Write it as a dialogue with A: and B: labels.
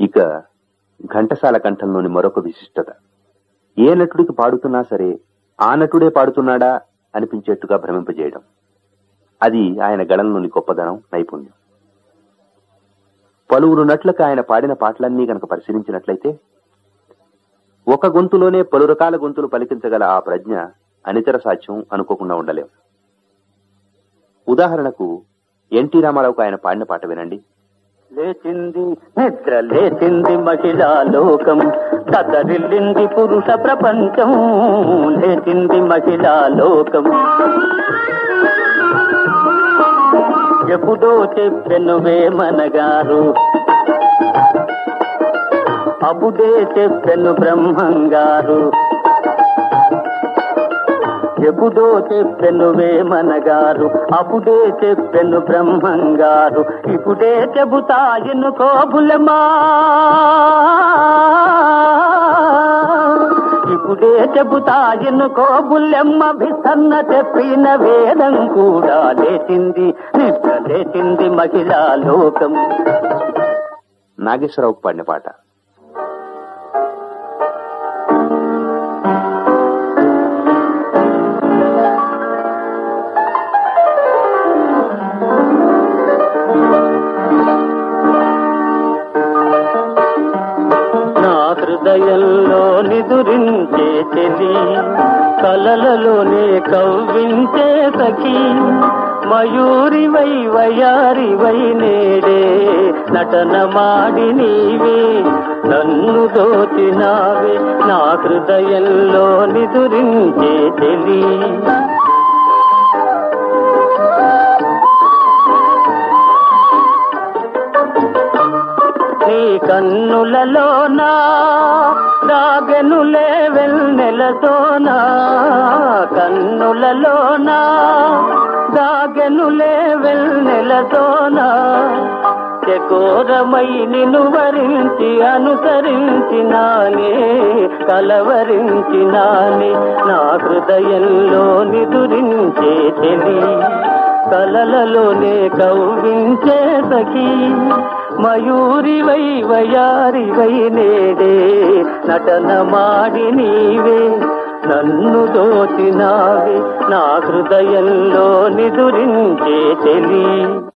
A: ఇక ఘంటసాల కంఠంలోని మరొక విశిష్టత ఏ నటుడికి పాడుతున్నా సరే ఆ నటుడే పాడుతున్నాడా అనిపించేట్టుగా భ్రమింపజేయడం అది ఆయన గళంలోని గొప్పదనం నైపుణ్యం పలువురు నటులకు ఆయన పాడిన పాటలన్నీ గనక పరిశీలించినట్లయితే ఒక గొంతులోనే పలు రకాల గొంతులు పలికించగల ఆ ప్రజ్ఞ అనితర సాధ్యం అనుకోకుండా ఉండలేం ఉదాహరణకు ఎన్టీ రామారావుకు ఆయన పాడిన పాట వినండి
B: లేచింది నిద్ర లేచింది మహిళా లోకం దద్దరిల్లింది పురుష ప్రపంచం లేచింది మహిళా లోకం ఎప్పుడో చెప్పెను వేమనగారు అప్పుడే చెప్పెను బ్రహ్మంగారు ఎప్పుడో చెప్పెను వేమనగారు అప్పుడే చెప్పెను బ్రహ్మంగారు ఇప్పుడే చెబుతాయను కోబులమా ఇప్పుడే చెబుతాయను కోబులెమ్మ విసన్న చెప్పిన వేదం కూడా లేచింది నిద్ర లేచింది మహిళా లోకం
A: నాగేశ్వరరావుకు పాడిన పాట
B: నా హృదయంలో నిదురించే చెలి కలలలోనే కవ్వించే సఖి మయూరివై వయారివై నేడే నటన మాడి నీవే నన్ను దోచినావే నా హృదయంలో నిదురించే చెలి నీ కన్నులలోనా రాగెనులే వెన్నెలతోనా కన్నులలోనా రాగెనులే వెన్నెలతోనా చకోరమై నిన్ను వరించి అనుసరించినానే కలవరించినానే నా హృదయంలో నిదురించే తెలి కలలలోనే కవ్వించే సఖీ మయూరివై వయారివై నేడే నటన మాడి నీవే నన్ను దోచినావే నా హృదయంలో నిదురించే తెలి